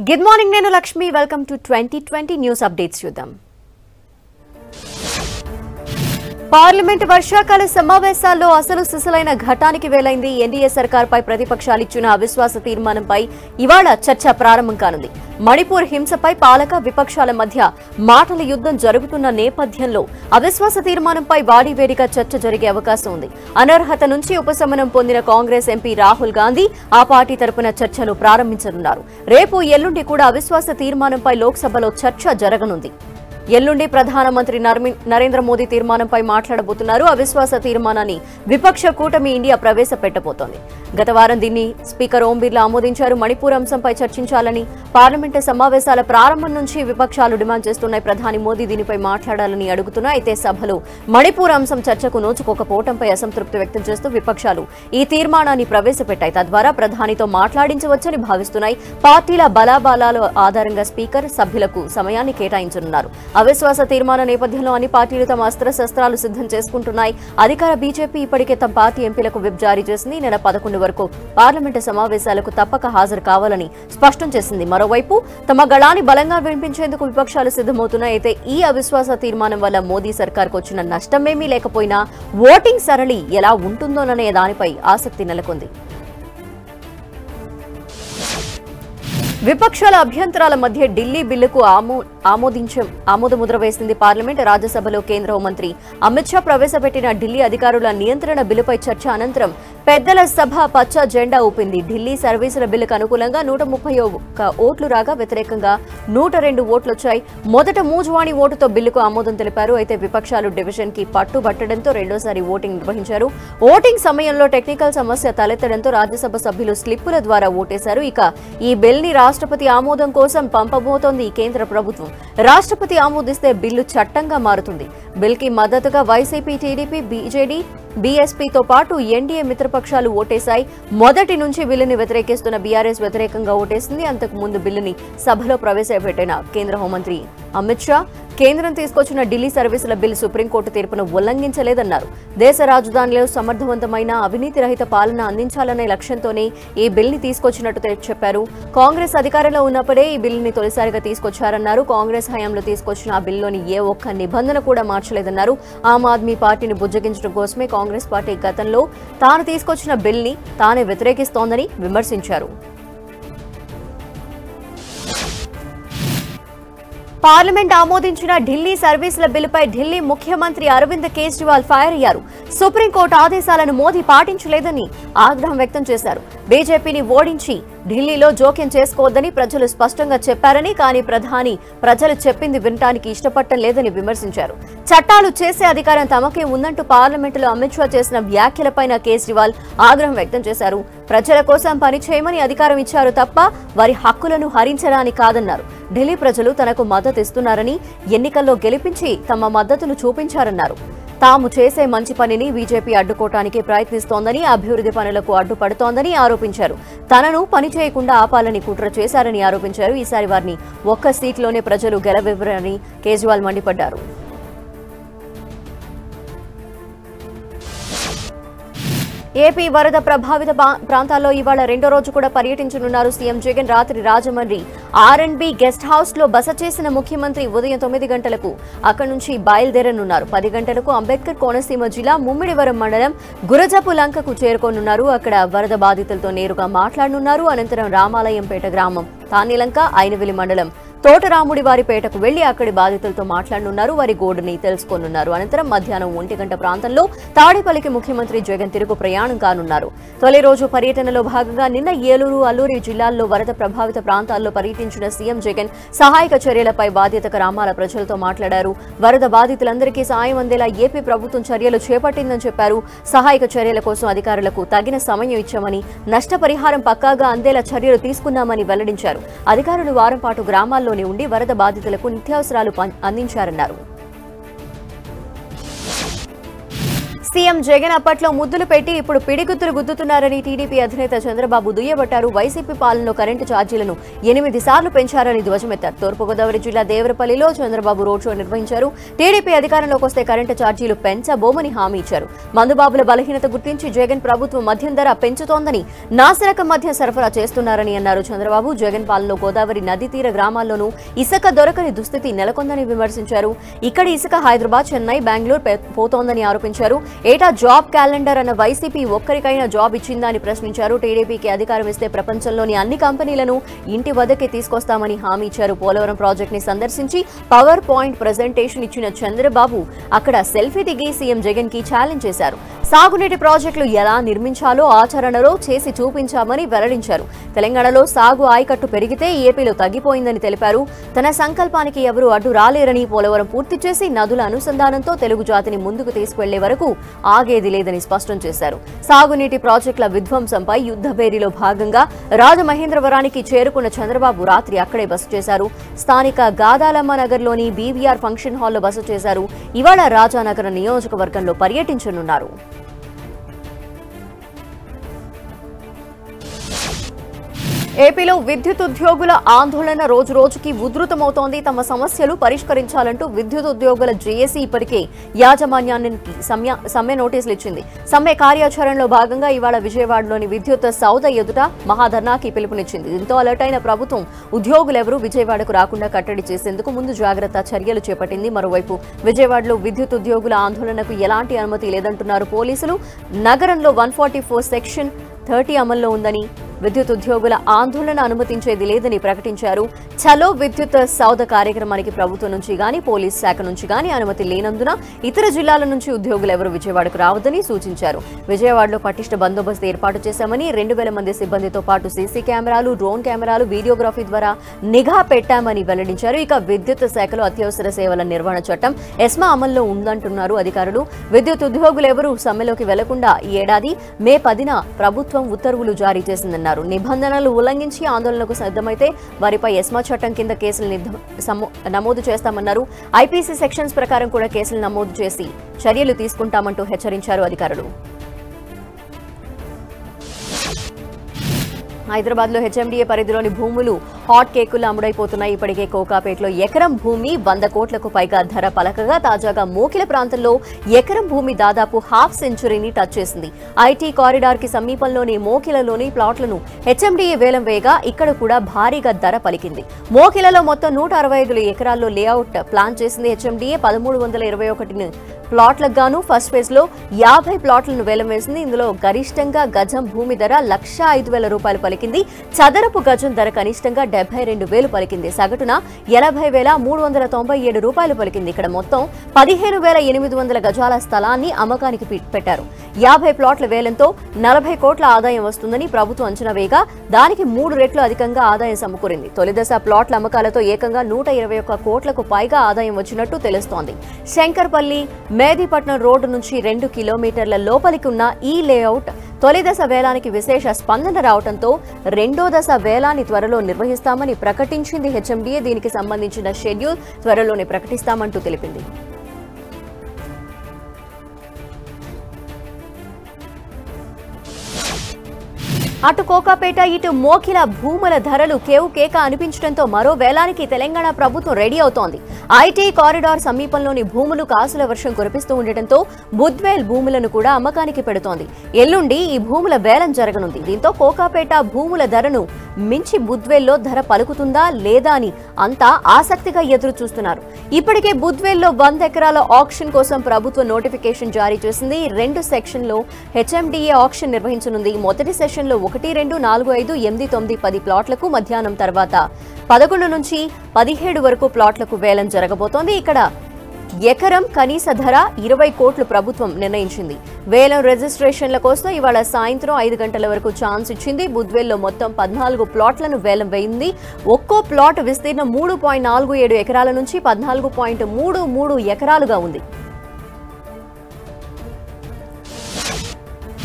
good morning నేను Lakshmi welcome to twenty twenty news updates చూద్దాం parliament వర్షాకాల సమావేశాల్లో అసలు సిసలైన ఘటానికి వేలైంది ఎన్డీఏ సర్కార్పై ప్రతిపక్షాలు ఇచ్చిన అవిశ్వాస తీర్మానంపై ఇవాళ చర్చ ప్రారంభం కానుంది మణిపూర్ హింసపై పాలక విపక్షాల మధ్య మాటల యుద్ధం జరుగుతున్న నేపథ్యంలో అవిశ్వాస తీర్మానంపై వాడివేడిగా చర్చ జరిగే అవకాశం ఉంది అనర్హత నుంచి ఉపశమనం పొందిన కాంగ్రెస్ ఎంపీ రాహుల్ గాంధీ ఆ పార్టీ తరపున చర్చలు ప్రారంభించనున్నారు రేపు ఎల్లుండి కూడా అవిశ్వాస తీర్మానంపై లోక్సభలో చర్చ జరగనుంది ఎల్లుండి ప్రధానమంత్రి నర్మి- నరేంద్ర మోదీ తీర్మానంపై మాట్లాడబోతున్నారు అవిశ్వాస తీర్మానాన్ని విపక్ష కూటమి ఇండియా ప్రవేశపెట్టబోతోంది గత వారం దీన్ని స్పీకర్ ఓం బిర్లా ఆమోదించారు మణిపూర్ అంశంపై చర్చించాలని పార్లమెంటు సమావేశాల ప్రారంభం నుంచి విపక్షాలు డిమాండ్ చేస్తున్నాయి ప్రధాని మోదీ దీనిపై మాట్లాడాలని అడుగుతున్నా అయితే సభలో మణిపూర్ అంశం చర్చకు నోచుకోకపోవడంపై అసంతృప్తి వ్యక్తం చేస్తూ విపక్షాలు ఈ తీర్మానాన్ని ప్రవేశపెట్టాయి తద్వారా ప్రధానితో మాట్లాడించవచ్చని భావిస్తున్నాయి పార్టీల బలాబలాల ఆధారంగా స్పీకర్ సభ్యులకు సమయాన్ని కేటాయించనున్నారు అవిశ్వాస తీర్మాన నేపథ్యంలో అన్ని పార్టీలు తమ అస్త్రశస్త్రాలు సిద్ధం చేసుకుంటున్నాయి అధికార బీజేపీ ఇప్పటికే తమ పార్టీ ఎంపీలకు విప్ జారీ చేసింది నెల పదకొండు వరకు పార్లమెంటు సమావేశాలకు తప్పక హాజరు కావాలని స్పష్టం చేసింది మరోవైపు తమ గళాన్ని బలంగా వినిపించేందుకు విపక్షాలు సిద్ధమవుతున్నాయి అయితే ఈ అవిశ్వాస తీర్మానం వల్ల మోదీ సర్కార్కు వచ్చిన నష్టమేమీ లేకపోయినా ఓటింగ్ సరళి ఎలా ఉంటుందోననే దానిపై ఆసక్తి నెలకొంది విపక్షాల అభ్యంతరాల మధ్య ఢిల్లీ బిల్లుకు ఆమో ఆమోదించ ఆమోదముద్ర వేసింది పార్లమెంట్ రాజ్యసభలో కేంద్ర హోంమంత్రి అమిత్ షా ప్రవేశపెట్టిన ఢిల్లీ అధికారుల నియంత్రణ బిల్లుపై చర్చ అనంతరం పెద్దల సభ పచ్చ జెండా ఊపింది ఢిల్లీ సర్వీసుల బిల్లుకు అనుకూలంగా నూట ముప్పై ఒక్క ఓట్లు రాగా వ్యతిరేకంగా నూట రెండు ఓట్లొచ్చాయి మొదట మూజువాణి ఓటుతో బిల్లుకు ఆమోదం తెలిపారు అయితే విపక్షాలు డివిజన్ కి పట్టుబట్టడంతో రెండోసారి ఓటింగ్ నిర్వహించారు ఓటింగ్ సమయంలో టెక్నికల్ సమస్య తలెత్తడంతో రాజ్యసభ సభ్యులు స్లిప్పుల ద్వారా ఓటేశారు ఇక ఈ బిల్ ని రాష్ట్రపతి ఆమోదం కోసం పంపబోతోంది కేంద్ర ప్రభుత్వం రాష్ట్రపతి ఆమోదిస్తే బిల్లు చట్టంగా మారుతుంది బిల్ కి మద్దతుగా వైసీపీ టీడీపీ బీజేడీ బీఎస్పీతో పాటు ఎన్డీఏ మిత్రపక్షాలు ఓటేశాయి మొదటి నుంచి బిల్లుని వ్యతిరేకిస్తున్న బీఆర్ఎస్ వ్యతిరేకంగా ఓటేసింది అంతకు ముందు బిల్లుని సభలో ప్రవేశపెట్టిన కేంద్ర హోంమంత్రి అమిత్ షా కేంద్రం తీసుకొచ్చిన ఢిల్లీ సర్వీసుల బిల్ సుప్రీంకోర్టు తీర్పును ఉల్లంఘించలేదన్నారు దేశ రాజధానిలో సమర్థవంతమైన అవినీతి రహిత పాలన అందించాలనే లక్ష్యంతోనే ఈ బిల్ని తీసుకొచ్చినట్టు తె- చెప్పారు కాంగ్రెస్ అధికారంలో ఉన్నప్పుడే ఈ బిల్లుని తొలిసారిగా తీసుకొచ్చారన్నారు కాంగ్రెస్ హయాంలో తీసుకొచ్చిన ఆ బిల్లులోని ఏ ఒక్క నిబంధన కూడా మార్చలేదన్నారు ఆమ్ ఆద్మీ పార్టీని బుజ్జగించడం కోసమే కాంగ్రెస్ పార్టీ గతంలో తాను తీసుకొచ్చిన బిల్ని తానే వ్యతిరేకిస్తోందని విమర్శించారు పార్లమెంట్ ఆమోదించిన ఢిల్లీ సర్వీసుల బిల్లుపై ఢిల్లీ ముఖ్యమంత్రి అరవింద్ కేజ్రీవాల్ ఫైర్ అయ్యారు సుప్రీంకోర్టు ఆదేశాలను మోదీ పాటించలేదని ఆగ్రహం వ్యక్తం చేశారు బీజేపీని ఓడించి ఢిల్లీలో జోక్యం చేసుకోవద్దని ప్రజలు స్పష్టంగా చెప్పారని కానీ ప్రధాని ప్రజలు చెప్పింది వినటానికి ఇష్టపడటం లేదని విమర్శించారు చట్టాలు చేసే అధికారం తమకే ఉందంటూ పార్లమెంటులో అమిత్ షా చేసిన వ్యాఖ్యలపైన కేజ్రీవాల్ ఆగ్రహం వ్యక్తం చేశారు ప్రజల కోసం పనిచేయమని అధికారం ఇచ్చారు తప్ప వారి హక్కులను హరించడానికి కాదన్నారు ఢిల్లీ ప్రజలు తనకు మద్దతు ఇస్తున్నారని ఎన్నికల్లో గెలిపించి తమ మద్దతును చూపించారన్నారు తాము చేసే మంచి పనిని బీజేపీ అడ్డుకోవటానికి ప్రయత్నిస్తోందని అభివృద్ధి పనులకు అడ్డుపడుతోందని ఆరోపించారు తనను పని చేయకుండా ఆపాలని కుట్ర చేశారని ఆరోపించారు ఈసారి వారిని ఒక్క సీట్లోనే ప్రజలు గెలవివ్వరని కేజ్రీవాల్ మండిపడ్డారు ఏపీ వరద ప్రభావిత పా- ప్రాంతాల్లో ఇవాళ రెండో రోజు కూడా పర్యటించనున్నారు సీఎం జగన్ రాత్రి Rajahmundry R and B guest house లో బస చేసిన ముఖ్యమంత్రి ఉదయం తొమ్మిది గంటలకు అక్కడి నుంచి బయలుదేరనున్నారు పది గంటలకు అంబేద్కర్ కోనసీమ జిల్లా ముమ్మిడివరం మండలం గురజపు లంకకు చేరుకోనున్నారు అక్కడ వరద బాధితులతో నేరుగా మాట్లాడనున్నారు అనంతరం రామాలయంపేట గ్రామం తానిలంక ఐనవిలి మండలం తోటరాముడి వారి పేటకు వెళ్లి అక్కడి బాధితులతో మాట్లాడనున్నారు వారి గోడుని తెలుసుకోనున్నారు అనంతరం మధ్యాహ్నం ఒంటి గంట ప్రాంతంలో తాడేపల్లికి ముఖ్యమంత్రి జగన్ తిరుగు ప్రయాణం కానున్నారు తొలి రోజు పర్యటనలో భాగంగా నిన్న ఏలూరు అల్లూరి జిల్లాల్లో వరద ప్రభావిత ప్రాంతాల్లో పర్యటించిన సీఎం జగన్ సహాయక చర్యలపై బాధిత గ్రామాల ప్రజలతో మాట్లాడారు వరద బాధితులందరికీ సాయం అందేలా ఏపీ ప్రభుత్వం చర్యలు చేపట్టిందని చెప్పారు సహాయక చర్యల కోసం అధికారులకు తగిన సమయం ఇచ్చామని నష్టపరిహారం పక్కాగా అందేలా చర్యలు తీసుకున్నామని వెల్లడించారు అధికారులు వారం పాటు గ్రామాల్లోనే ఉండి వరద బాధితులకు నిత్యావసరాలు పం- అందించారన్నారు సీఎం జగన్ అప్పట్లో ముద్దులు పెట్టి ఇప్పుడు పిడిగుద్దులు గుద్దుతున్నారని టీడీపీ అధినేత చంద్రబాబు దుయ్యబట్టారు వైసీపీ పాలనలో కరెంటు ఛార్జీలను ఎనిమిది సార్లు పెంచారని ధ్వజమెత్తారు తూర్పుగోదావరి జిల్లా దేవరపల్లిలో చంద్రబాబు రోడ్ షో నిర్వహించారు టీడీపీ అధికారంలోకి వస్తే కరెంటు ఛార్జీలు పెంచబోమని హామీ ఇచ్చారు మందుబాబుల బలహీనత గుర్తించి జగన్ ప్రభుత్వం మద్యం ధర పెంచుతోందని నాసిరకం మద్యం సరఫరా చేస్తున్నారని అన్నారు చంద్రబాబు జగన్ పాలనలో గోదావరి నదీ తీర గ్రామాల్లోనూ ఇసుక దొరకని దుస్థితి నెలకొందని విమర్శించారు ఇక్కడి ఇసుక హైదరాబాద్ చెన్నై బెంగళూరు పె- పోతోందని ఆరోపించారు ఏటా జాబ్ క్యాలెండర్ అన్న వైసీపీ ఒక్కరికైనా జాబ్ ఇచ్చిందా అని ప్రశ్నించారు టీడీపీకి అధికారం ఇస్తే ప్రపంచంలోని అన్ని కంపెనీలను ఇంటి వద్దకే తీసుకొస్తామని హామీ ఇచ్చారు పోలవరం ప్రాజెక్ట్ ని సందర్శించి పవర్ పాయింట్ ప్రజెంటేషన్ ఇచ్చిన చంద్రబాబు అక్కడ సెల్ఫీ దిగి సీఎం జగన్ కి ఛాలెంజ్ చేశారు సాగునీటి ప్రాజెక్టులు ఎలా నిర్మించాలో ఆచరణలో చేసి చూపించామని వెల్లడించారు తెలంగాణలో సాగు ఆయకట్టు పెరిగితే ఏపీలో తగ్గిపోయిందని తెలిపారు తన సంకల్పానికి ఎవరూ అడ్డు రాలేరని పోలవరం పూర్తి చేసి నదుల అనుసంధానంతో తెలుగు జాతిని ముందుకు తీసుకువెళ్లే వరకు ఆగేది లేదని స్పష్టం చేశారు సాగునీటి ప్రాజెక్టుల విధ్వంసంపై యుద్ధ భేరీలో భాగంగా రాజమహేంద్రవరానికి చేరుకున్న చంద్రబాబు రాత్రి అక్కడే బస చేశారు స్థానిక గాదాలమ్మ నగర్లోని బీవీఆర్ ఫంక్షన్ హాల్లో బస చేశారు ఇవాళ రాజానగర నియోజకవర్గంలో పర్యటించనున్నారు ఏపీలో విద్యుత్ ఉద్యోగుల ఆందోళన రోజు రోజుకి ఉధృతమవుతోంది తమ సమస్యలు పరిష్కరించాలంటూ విద్యుత్ ఉద్యోగుల జేఏసీ ఇప్పటికే యాజమాన్యానికి సమ్య- సమ్మె నోటీసులు ఇచ్చింది సమ్మె కార్యాచరణలో భాగంగా ఇవాళ విజయవాడలోని విద్యుత్ సౌద ఎదుట మహాధర్నాకి పిలుపునిచ్చింది దీంతో అలర్ట్ అయిన ప్రభుత్వం ఉద్యోగులెవరూ విజయవాడకు రాకుండా కట్టడి చేసేందుకు ముందు జాగ్రత్త చర్యలు చేపట్టింది మరోవైపు విజయవాడలో విద్యుత్ ఉద్యోగుల ఆందోళనకు ఎలాంటి అనుమతి లేదంటున్నారు పోలీసులు నగరంలో వన్ సెక్షన్ థర్టీ అమల్లో ఉందని విద్యుత్ ఉద్యోగుల ఆందోళన అనుమతించేది లేదని ప్రకటించారు చలో విద్యుత్ సౌద కార్యక్రమానికి ప్రభుత్వం నుంచి గాని పోలీస్ శాఖ నుంచి గాని అనుమతి లేనందున ఇతర జిల్లాల నుంచి ఉద్యోగులు ఎవరు విజయవాడకు రావద్దని సూచించారు విజయవాడలో పటిష్ట బందోబస్తు ఏర్పాటు చేశామని రెండు వేల మంది సిబ్బందితో పాటు సీసీ కెమెరాలు డ్రోన్ కెమెరాలు వీడియోగ్రఫీ ద్వారా నిఘా పెట్టామని వెల్లడించారు ఇక విద్యుత్ శాఖలో అత్యవసర సేవల నిర్వహణ చట్టం ఎస్మా అమల్లో ఉందంటున్నారు అధికారులు విద్యుత్ ఉద్యోగులు ఎవరూ సమ్మెలోకి వెళ్లకుండా ఈ ఏడాది మే పదిన ప్రభుత్వం ఉత్తర్వులు జారీ చేసిందన్నారు నిబంధనలు ఉల్లంఘించి ఆందోళనకు సిద్ధమైతే వారిపై ఎస్మా చట్టం కింద కేసులు నిర్ధ- సమో- నమోదు చేస్తామన్నారు ఐపీసీ సెక్షన్స్ ప్రకారం కూడా కేసులు నమోదు చేసి చర్యలు తీసుకుంటామంటూ హెచ్చరించారు అధికారులు హైదరాబాద్ లో హెచ్ఎండిఏ పరిధిలోని భూములు హాట్ కేకులు అమ్ముడైపోతున్నాయి ఇప్పటికే కోకాపేటలో ఎకరం భూమి వంద కోట్లకు పైగా ధర పలకగా తాజాగా మోకిల ప్రాంతంలో ఎకరం భూమి దాదాపు హాఫ్ సెంచురీని టచ్ చేసింది ఐటీ కారిడార్ కి సమీపంలోని మోకిలలోని ప్లాట్లను హెచ్ఎండిఏ వేలం వేయగా ఇక్కడ కూడా భారీగా ధర పలికింది మోకిలలో మొత్తం నూట అరవై ఐదు ఎకరాల్లో లేఅవుట్ ప్లాన్ చేసింది హెచ్ఎండిఏ పదమూడు వందల ఇరవై ఒకటిని ప్లాట్లకు గాను ఫస్ట్ ఫేజ్ లో యాభై ప్లాట్లను వేలం వేసింది ఇందులో గరిష్టంగా గజం భూమి ధర లక్ష ఐదు వేల రూపాయలు పలికింది చదరపు గజం ధర కనిష్టంగా డెబ్బై రెండు వేలు పలికింది సగటున ఎనభై వేల మూడు వందల తొంభై ఏడు రూపాయలు పలికింది ఇక్కడ మొత్తం పదిహేను వేల ఎనిమిది వందల గజాల స్థలాన్ని అమ్మకానికి పి- పెట్టారు యాభై ప్లాట్ల వేలంతో నలభై కోట్ల ఆదాయం వస్తుందని ప్రభుత్వం అంచనా వేయగా దానికి మూడు రెట్లు అధికంగా ఆదాయం సమకూరింది తొలిదశ ప్లాట్ల అమ్మకాలతో ఏకంగా నూట ఇరవై ఒక్క కోట్లకు పైగా ఆదాయం వచ్చినట్టు తెలుస్తోంది శంకర్పల్లి మేదీపట్నం రోడ్డు నుంచి రెండు కిలోమీటర్ల లోపలికి ఉన్న ఈ లేఅవుట్ తొలి దశ వేలానికి విశేష స్పందన రావడంతో రెండో దశ వేలాన్ని త్వరలో నిర్వహిస్తామని ప్రకటించింది హెచ్ఎండిఏ దీనికి సంబంధించిన షెడ్యూల్ త్వరలోనే ప్రకటిస్తామంటూ తెలిపింది అటు కోకాపేట ఇటు మోకిల భూముల ధరలు కేవు కేక అనిపించడంతో మరో వేలానికి తెలంగాణ ప్రభుత్వం రెడీ అవుతోంది ఐటీ కారిడార్ సమీపంలోని భూములు కాసుల వర్షం కురిపిస్తూ ఉండటంతో బుద్వేల్ భూములను కూడా అమ్మకానికి పెడుతోంది ఎల్లుండి ఈ భూముల వేలం జరగనుంది దీంతో కోకాపేట భూముల ధరను మించి బుద్వేల్లో ధర పలుకుతుందా లేదా అని అంతా ఆసక్తిగా ఎదురు చూస్తున్నారు ఇప్పటికే బుద్వేల్లో వంద ఎకరాల ఆక్షన్ కోసం ప్రభుత్వం నోటిఫికేషన్ జారీ చేసింది రెండు సెక్షన్లో హెచ్ఎండిఏ ఆక్షన్ నిర్వహించనుంది మొదటి సెషన్లో ఒకటి రెండు నాలుగు ఐదు ఎనిమిది తొమ్మిది పది ప్లాట్లకు మధ్యాహ్నం తర్వాత పదకొండు నుంచి పదిహేడు వరకు ప్లాట్లకు వేలం జరగబోతోంది ఇక్కడ ఎకరం కనీస ధర ఇరవై కోట్లు ప్రభుత్వం నిర్ణయించింది వేలం రిజిస్ట్రేషన్ల కోసం ఇవాళ సాయంత్రం ఐదు గంటల వరకు ఛాన్స్ ఇచ్చింది బుద్వేల్లో మొత్తం పద్నాలుగు ప్లాట్లను వేలం వేయింది ఒక్కో ప్లాట్ విస్తీర్ణం మూడు పాయింట్ నాలుగు ఏడు ఎకరాల నుంచి పద్నాలుగు పాయింట్ మూడు మూడు ఎకరాలుగా ఉంది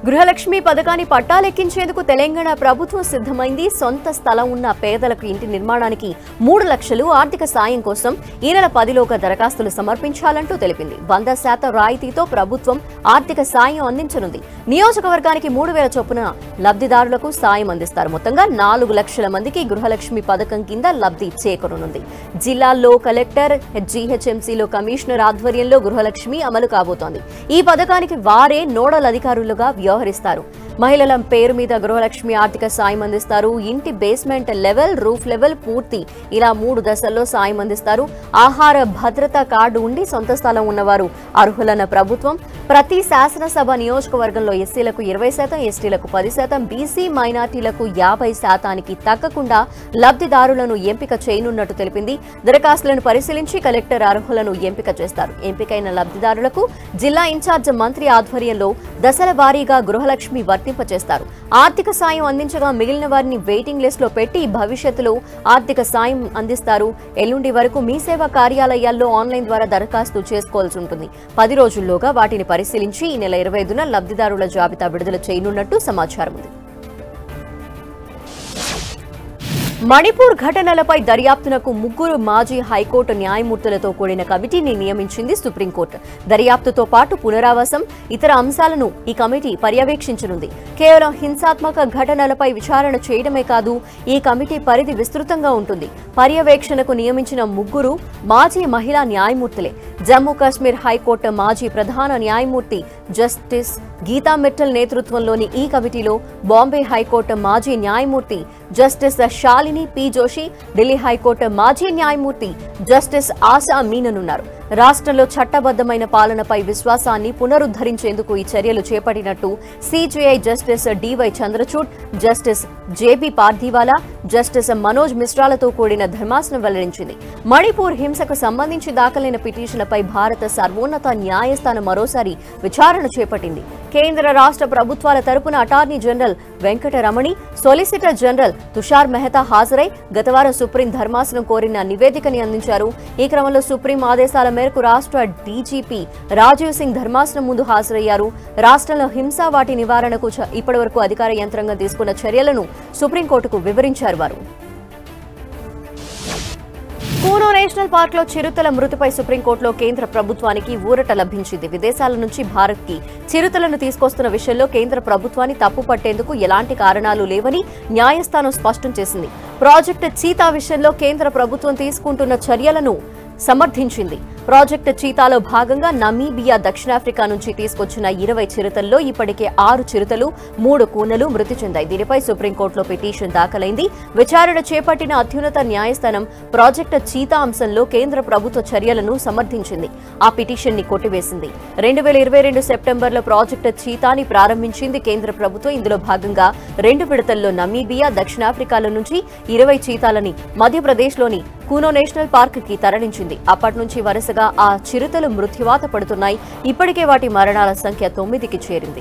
గృహలక్ష్మి పథకాన్ని పట్టాలెక్కించేందుకు తెలంగాణ ప్రభుత్వం సిద్ధమైంది సొంత స్థలం ఉన్న పేదలకు ఇంటి నిర్మాణానికి మూడు లక్షలు ఆర్థిక సాయం కోసం ఈ నెల పదిలోగా దరఖాస్తులు సమర్పించాలంటూ తెలిపింది వంద శాతం రాయితీతో ప్రభుత్వం ఆర్థిక సాయం అందించనుంది నియోజకవర్గానికి మూడు వేల చొప్పున లబ్ధిదారులకు సాయం అందిస్తారు మొత్తంగా నాలుగు లక్షల మందికి గృహలక్ష్మి పథకం కింద లబ్ధి చేకూరనుంది జిల్లాల్లో కలెక్టర్ జీహెచ్ఎంసీలో కమిషనర్ ఆధ్వర్యంలో గృహలక్ష్మి అమలు కాబోతోంది ఈ పథకానికి వారే నోడల్ అధికారులుగా వ్యవహరిస్తారు మహిళల పేరు మీద గృహలక్ష్మి ఆర్థిక సాయం అందిస్తారు ఇంటి బేస్మెంట్ లెవెల్ రూఫ్ లెవెల్ పూర్తి ఇలా మూడు దశల్లో సాయం అందిస్తారు ఆహార భద్రత కార్డు ఉండి సొంత స్థలం ఉన్నవారు అర్హులన్న ప్రభుత్వం ప్రతి శాసనసభ నియోజకవర్గంలో ఎస్సీలకు ఇరవై శాతం ఎస్టీలకు పది శాతం బీసీ మైనార్టీలకు యాభై శాతానికి తగ్గకుండా లబ్ధిదారులను ఎంపిక చేయనున్నట్టు తెలిపింది దరఖాస్తులను పరిశీలించి కలెక్టర్ అర్హులను ఎంపిక చేస్తారు ఎంపికైన లబ్ధిదారులకు జిల్లా ఇన్ఛార్జ్ మంత్రి ఆధ్వర్యంలో దశల వారీగా గృహలక్ష్మి వర్తింపచేస్తారు ఆర్థిక సాయం అందించగా మిగిలిన వారిని వెయిటింగ్ లిస్ట్ లో పెట్టి భవిష్యత్తులో ఆర్థిక సాయం అందిస్తారు ఎల్లుండి వరకు మీ సేవా కార్యాలయాల్లో ఆన్లైన్ ద్వారా దరఖాస్తు చేసుకోవాల్సి ఉంటుంది పది రోజుల్లోగా వాటిని పరిశీలించి ఈ నెల ఇరవై ఐదున లబ్ధిదారుల జాబితా విడుదల చేయనున్నట్టు సమాచారం ఉంది మణిపూర్ ఘటనలపై దర్యాప్తునకు ముగ్గురు మాజీ హైకోర్టు న్యాయమూర్తులతో కూడిన కమిటీని నియమించింది సుప్రీంకోర్టు దర్యాప్తుతో పాటు పునరావాసం ఇతర అంశాలను ఈ కమిటీ పర్యవేక్షించనుంది కేవలం హింసాత్మక ఘటనలపై విచారణ చేయడమే కాదు ఈ కమిటీ పరిధి విస్తృతంగా ఉంటుంది పర్యవేక్షణకు నియమించిన ముగ్గురు మాజీ మహిళా న్యాయమూర్తులే జమ్మూ కాశ్మీర్ హైకోర్టు మాజీ ప్రధాన న్యాయమూర్తి జస్టిస్ గీతా మిట్టల్ నేతృత్వంలోని ఈ కమిటీలో బాంబే హైకోర్టు మాజీ న్యాయమూర్తి justice Shalini P Joshi Delhi high court మాజీ న్యాయమూర్తి జస్టిస్ ఆశా మీననున్నారు రాష్ట్రంలో చట్టబద్దమైన పాలనపై విశ్వాసాన్ని పునరుద్ధరించేందుకు ఈ చర్యలు చేపట్టినట్టు CJI justice DY Chandrachud justice JB Pardiwala justice Manoj మిశ్రాలతో కూడిన ధర్మాసనం వెల్లడించింది మణిపూర్ హింసకు సంబంధించి దాఖలైన పిటిషన్లపై భారత సర్వోన్నత న్యాయస్థానం మరోసారి విచారణ చేపట్టింది కేంద్ర రాష్ట్ర ప్రభుత్వాల తరపున attorney general Venkataramani solicitor general Tushar Mehta హాజరై గతవారం సుప్రీం ధర్మాసనం కోరిన నివేదికని అందించారు ఈ క్రమంలో సుప్రీం ఆదేశాల మేరకు రాష్ట్ర డీజీపీ రాజీవ్ సింగ్ ధర్మాసనం ముందు హాజరయ్యారు రాష్ట్రంలో హింస వాటి నివారణకు చ- ఇప్పటివరకు అధికార యంత్రాంగం తీసుకున్న చర్యలను సుప్రీంకోర్టుకు వివరించారు వారు కూనో నేషనల్ పార్క్ లో చిరుతల మృతిపై సుప్రీంకోర్టులో కేంద్ర ప్రభుత్వానికి ఊరట లభించింది విదేశాల నుంచి భారత్ కి చిరుతలను తీసుకొస్తున్న విషయంలో కేంద్ర ప్రభుత్వాన్ని తప్పు పట్టేందుకు ఎలాంటి కారణాలు లేవని న్యాయస్థానం స్పష్టం చేసింది ప్రాజెక్టు చీతా విషయంలో కేంద్ర ప్రభుత్వం తీసుకుంటున్న చర్యలను సమర్థించింది ప్రాజెక్టు చీతాలో భాగంగా నమీబియా దక్షిణాఫ్రికా నుంచి తీసుకొచ్చిన ఇరవై చిరుతల్లో ఇప్పటికే ఆరు చిరుతలు మూడు కూనలు మృతి చెందాయి దీనిపై సుప్రీంకోర్టులో పిటిషన్ దాఖలైంది విచారణ చేపట్టిన అత్యున్నత న్యాయస్థానం ప్రాజెక్టు చీతా అంశంలో కేంద్ర ప్రభుత్వ చర్యలను సమర్థించింది ఆ పిటిషన్ ని కొట్టివేసింది రెండు వేల ఇరవై రెండు సెప్టెంబర్లో ప్రాజెక్టు చీతాని ప్రారంభించింది కేంద్ర ప్రభుత్వం ఇందులో భాగంగా రెండు విడతల్లో నమీబియా దక్షిణాఫ్రికాల నుంచి ఇరవై చీతాలని మధ్యప్రదేశ్లోని కూనో నేషనల్ పార్క్ కి తరలించింది అప్పటి నుంచి వరుసగా ఆ చిరుతలు మృత్యువాత పడుతున్నాయి ఇప్పటికే వాటి మరణాల సంఖ్య తొమ్మిదికి చేరింది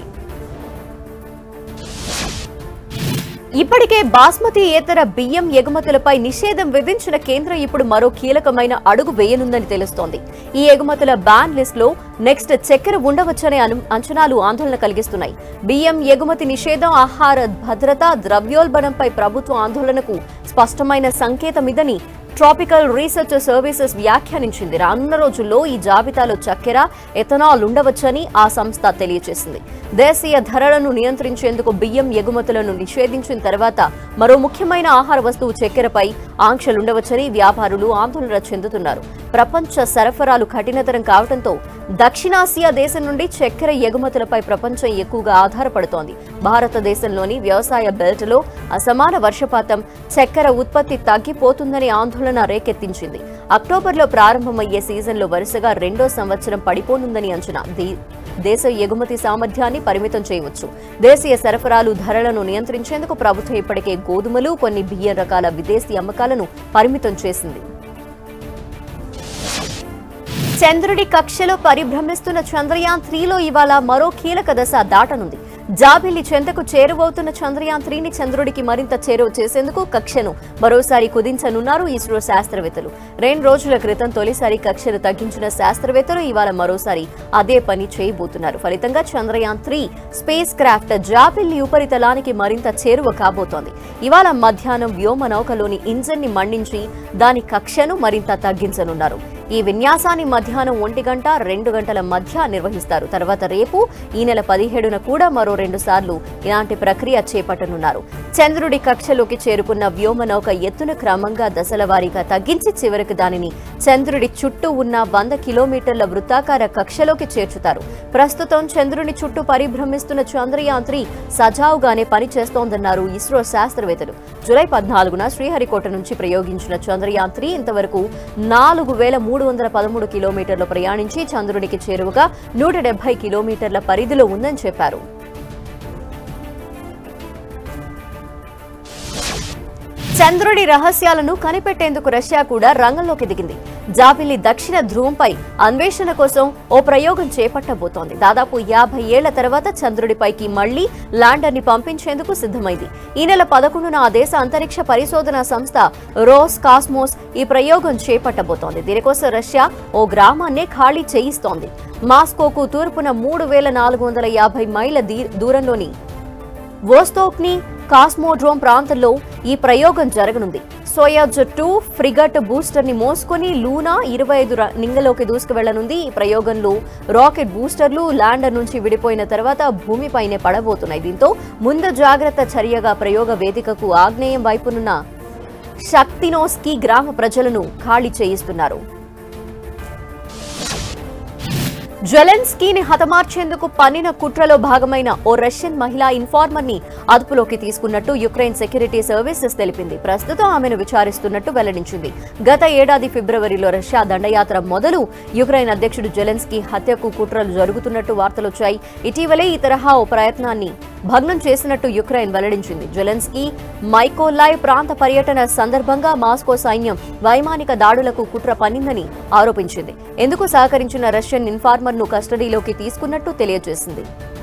ఇప్పటికే బాస్మతి ఏతర బియ్యం ఎగుమతులపై నిషేధం విధించిన కేంద్రం ఇప్పుడు మరో కీలకమైన అడుగు వేయనుందని తెలుస్తోంది ఈ ఎగుమతుల బ్యాన్ లిస్ట్ లో నెక్స్ట్ చక్కెర ఉండవచ్చనే అను- అంచనాలు ఆందోళన కలిగిస్తున్నాయి బియ్యం ఎగుమతి నిషేధం ఆహార భద్రత ద్రవ్యోల్బణంపై ప్రభుత్వ ఆందోళనకు స్పష్టమైన సంకేతమిదని ట్రాపికల్ రీసెర్చ్ సర్వీసెస్ వ్యాఖ్యానించింది రానున్న రోజుల్లో ఈ జాబితాలో చక్కెర ఎథనాల్ ఉండవచ్చని ఆ సంస్థ తెలియజేసింది దేశీయ ధరలను నియంత్రించేందుకు బియ్యం ఎగుమతులను నిషేధించిన తర్వాత మరో ముఖ్యమైన ఆహార వస్తువు చక్కెరపై ఆంక్షలుండవచ్చని వ్యాపారులు ఆందోళన చెందుతున్నారు ప్రపంచ సరఫరాలు కఠినతరం కావడంతో దక్షిణాసియా దేశం నుండి చక్కెర ఎగుమతులపై ప్రపంచం ఎక్కువగా ఆధారపడుతోంది భారతదేశంలోని వ్యవసాయ బెల్ట్లో అసమాన వర్షపాతం చక్కెర ఉత్పత్తి తగ్గిపోతుందని ఆందోళన రేకెత్తించింది అక్టోబర్లో ప్రారంభమయ్యే సీజన్లో వరుసగా రెండో సంవత్సరం పడిపోనుందని అంచనా దీ- దేశ ఎగుమతి సామర్థ్యాన్ని పరిమితం చేయవచ్చు దేశీయ సరఫరాలు ధరలను నియంత్రించేందుకు ప్రభుత్వం ఇప్పటికే గోధుమలు కొన్ని బియ్యం రకాల విదేశీ అమ్మకాలను పరిమితం చేసింది చంద్రుడి కక్షలో పరిభ్రమిస్తున్న చంద్రయాన్ త్రీలో ఇవాళ మరో కీలక దశ దాటనుంది జాబిల్లి చెంతకు చేరువవుతున్న చంద్రయాన్ త్రీని చంద్రుడికి మరింత చేరువ చేసేందుకు కక్షను మరోసారి కుదించనున్నారు ఇస్రో శాస్త్రవేత్తలు రెండు రోజుల క్రితం తొలిసారి కక్షను తగ్గించిన శాస్త్రవేత్తలు ఇవాళ మరోసారి అదే పని చేయబోతున్నారు ఫలితంగా చంద్రయాన్ త్రీ స్పేస్ క్రాఫ్ట్ జాబిల్లి ఉపరితలానికి మరింత చేరువ కాబోతోంది ఇవాళ మధ్యాహ్నం వ్యోమ నౌకలోని ఇంజన్ ని మండించి దాని కక్షను మరింత తగ్గించనున్నారు ఈ విన్యాసాన్ని మధ్యాహ్నం ఒంటి గంట రెండు గంటల మధ్య నిర్వహిస్తారు తర్వాత రేపు ఈ నెల పదిహేడున కూడా మరో రెండు సార్లు ఇలాంటి ప్రక్రియ చేపట్టనున్నారు చంద్రుడి కక్షలోకి చేరుకున్న వ్యోమ నౌక ఎత్తును క్రమంగా దశల వారీగా తగ్గించి చివరికి దానిని చంద్రుడి చుట్టూ ఉన్న వంద కిలోమీటర్ల వృత్తాకార కక్షలోకి చేర్చుతారు ప్రస్తుతం చంద్రుని చుట్టూ పరిభ్రమిస్తున్న చంద్రయాన్ త్రీ సజావుగానే పనిచేస్తోందన్నారు ఇస్రో శాస్త్రవేత్తలు జూలై పద్నాలుగున శ్రీహరికోట నుంచి ప్రయోగించిన చంద్రయాన్ త్రీ ఇంతవరకు నాలుగు వేల మూడు వందల పదమూడు కిలోమీటర్లు ప్రయాణించి చంద్రునికి చేరువగా నూట డెబ్బై కిలోమీటర్ల పరిధిలో ఉందని చెప్పారు చంద్రుడి రహస్యాలను కనిపెట్టేందుకు రష్యా కూడా రంగంలోకి దిగింది జాబిల్లి దక్షిణ ధ్రువంపై అన్వేషణ కోసం ఓ ప్రయోగం చేపట్టబోతోంది దాదాపు యాభై ఏళ్ల తర్వాత చంద్రుడిపైకి మళ్లీ ల్యాండర్ ని పంపించేందుకు సిద్ధమైంది ఈ నెల పదకొండున ఆ దేశ అంతరిక్ష పరిశోధన సంస్థ రోస్ కాస్మోస్ ఈ ప్రయోగం చేపట్టబోతోంది దీనికోసం రష్యా ఓ గ్రామాన్నే ఖాళీ చేయిస్తోంది మాస్కోకు తూర్పున మూడు వేల నాలుగు వందల యాభై మైళ్ళ దీ- దూరంలోని వోస్తోక్ని కాస్మోడ్రోమ్ ప్రాంతంలో ఈ ప్రయోగం జరగనుంది సోయాజ్ టూ ఫ్రిగట్ బూస్టర్ ని మోసుకొని లూనా ఇరవై ఐదు ర- నింగలోకి దూసుకువెళ్లనుంది ఈ ప్రయోగంలో రాకెట్ బూస్టర్లు ల్యాండర్ నుంచి విడిపోయిన తర్వాత భూమిపైనే పడబోతున్నాయి దీంతో ముందు జాగ్రత్త చర్యగా ప్రయోగ వేదికకు ఆగ్నేయం వైపునున్న శక్తినోస్కి గ్రామ ప్రజలను ఖాళీ చేయిస్తున్నారు జెలెన్స్కీని హతమార్చేందుకు పన్నిన కుట్రలో భాగమైన ఓ రష్యన్ మహిళా ఇన్ఫార్మర్ ని అదుపులోకి తీసుకున్నట్టు యుక్రెయిన్ సెక్యూరిటీ సర్వీసెస్ తెలిపింది ప్రస్తుతం ఆమెను విచారిస్తున్నట్టు వెల్లడించింది గత ఏడాది ఫిబ్రవరిలో రష్యా దండయాత్ర మొదలు యుక్రెయిన్ అధ్యక్షుడు జెలెన్స్కీ హత్యకు కుట్రలు జరుగుతున్నట్టు వార్తలొచ్చాయి ఇటీవలే ఈ తరహా ఓ ప్రయత్నాన్ని భగ్నం చేసినట్టు యుక్రెయిన్ వెల్లడించింది జెలెన్స్కీ మైకోలాయ్ ప్రాంత పర్యటన సందర్భంగా మాస్కో సైన్యం వైమానిక దాడులకు కుట్ర పన్నిందని ఆరోపించింది ఎందుకు సహకరించిన రష్యన్ ఇన్ఫార్మర్ ను కస్టడీలోకి తీసుకున్నట్టు తెలియజేసింది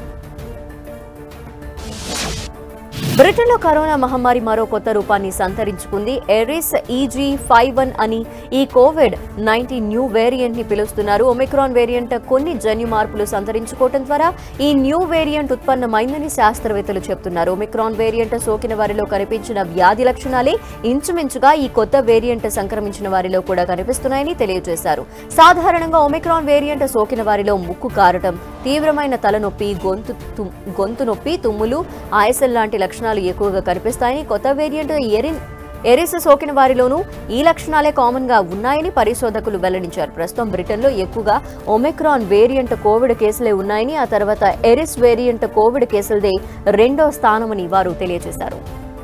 బ్రిటన్లో కరోనా మహమ్మారి మరో కొత్త రూపాన్ని సంతరించుకుంది ఎరిస్ ఈజీ ఫైవ్ వన్ అని ఈ కోవిడ్ నైన్టీన్ న్యూ వేరియంట్ ని పిలుస్తున్నారు ఒమిక్రాన్ వేరియంట్ కొన్ని జన్యు మార్పులు సంతరించుకోవడం ద్వారా ఈ న్యూ వేరియంట్ ఉత్పన్నమైందని శాస్త్రవేత్తలు చెబుతున్నారు ఒమిక్రాన్ వేరియంట్ సోకిన వారిలో కనిపించిన వ్యాధి లక్షణాలే ఇంచుమించుగా ఈ కొత్త వేరియంట్ సంక్రమించిన వారిలో కూడా కనిపిస్తున్నాయని తెలియజేశారు సాధారణంగా ఒమిక్రాన్ వేరియంట్ సోకిన వారిలో ముక్కు కారటం తీవ్రమైన తలనొప్పి గొంతు తుమ్- గొంతు నొప్పి తుమ్ములు ఆయాసం లాంటి లక్షణాలు ఎక్కువగా కనిపిస్తాయని కొత్త వేరియంట్ ఎరిన్ ఎరిస్ సోకిన వారిలోనూ ఈ లక్షణాలే కామన్ గా ఉన్నాయని పరిశోధకులు వెల్లడించారు ప్రస్తుతం బ్రిటన్లో ఎక్కువగా ఒమిక్రాన్ వేరియంట్ కోవిడ్ కేసులే ఉన్నాయని ఆ తర్వాత ఎరిస్ వేరియంట్ కోవిడ్ కేసులదే రెండో స్థానమని వారు తెలియజేశారు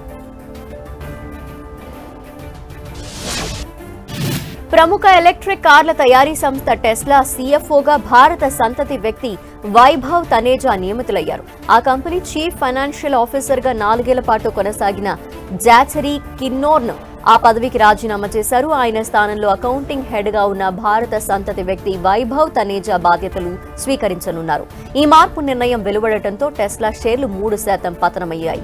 ప్రముఖ ఎలక్ట్రిక్ కార్ల తయారీ సంస్థ టెస్లా సీఎఫ్ఓగా భారత సంతతి వ్యక్తి వైభవ్ తనేజా నియమితులయ్యారు ఆ కంపెనీ చీఫ్ ఫైనాన్షియల్ ఆఫీసర్ గా నాలుగేళ్ల పాటు కొనసాగిన జాచరీ కిన్నోర్న్ ఆ పదవికి రాజీనామా చేశారు ఆయన స్థానంలో అకౌంటింగ్ హెడ్ గా ఉన్న భారత సంతతి వ్యక్తి వైభవ్ తనేజా బాధ్యతలు స్వీకరించనున్నారు ఈ మార్పు నిర్ణయం వెలువడటంతో టెస్లా షేర్లు మూడు శాతం పతనమయ్యాయి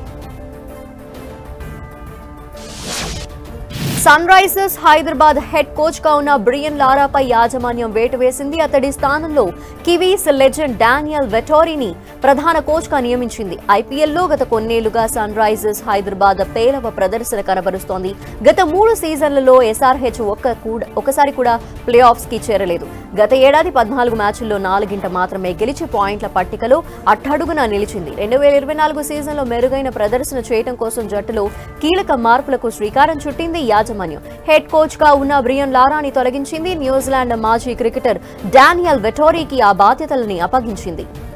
Sunrisers Hyderabad head coach గా ఉన్న బ్రియన్ లారాపై యాజమాన్యం వేటు వేసింది అతడి స్థానంలో కివీస్ లెజెండ్ డానియల్ వెటోరీని ప్రధాన కోచ్ గా నియమించింది ఐపీఎల్లో గత కొన్నేళ్లుగా సన్ రైజర్స్ హైదరాబాద్ పేలవ ప్రదర్శన కనబరుస్తోంది గత మూడు సీజన్లలో ఎస్ఆర్హెచ్ ఒక్క కూడా ఒకసారి కూడా ప్లే ఆఫ్స్ కి చేరలేదు గత ఏడాది పద్నాలుగు మ్యాచ్ల్లో నాలుగింట మాత్రమే గెలిచి పాయింట్ల పట్టికలో అట్టడుగున నిలిచింది రెండు వేల ఇరవై నాలుగు సీజన్లో మెరుగైన ప్రదర్శన చేయడం కోసం జట్టులో కీలక మార్పులకు శ్రీకారం చుట్టింది యాజమాన్యం హెడ్ కోచ్ గా ఉన్న బ్రియన్ లారాని తొలగించింది న్యూజిలాండ్ మాజీ క్రికెటర్ డానియల్ వెటోరీకి ఆ బాధ్యతలని అప్పగించింది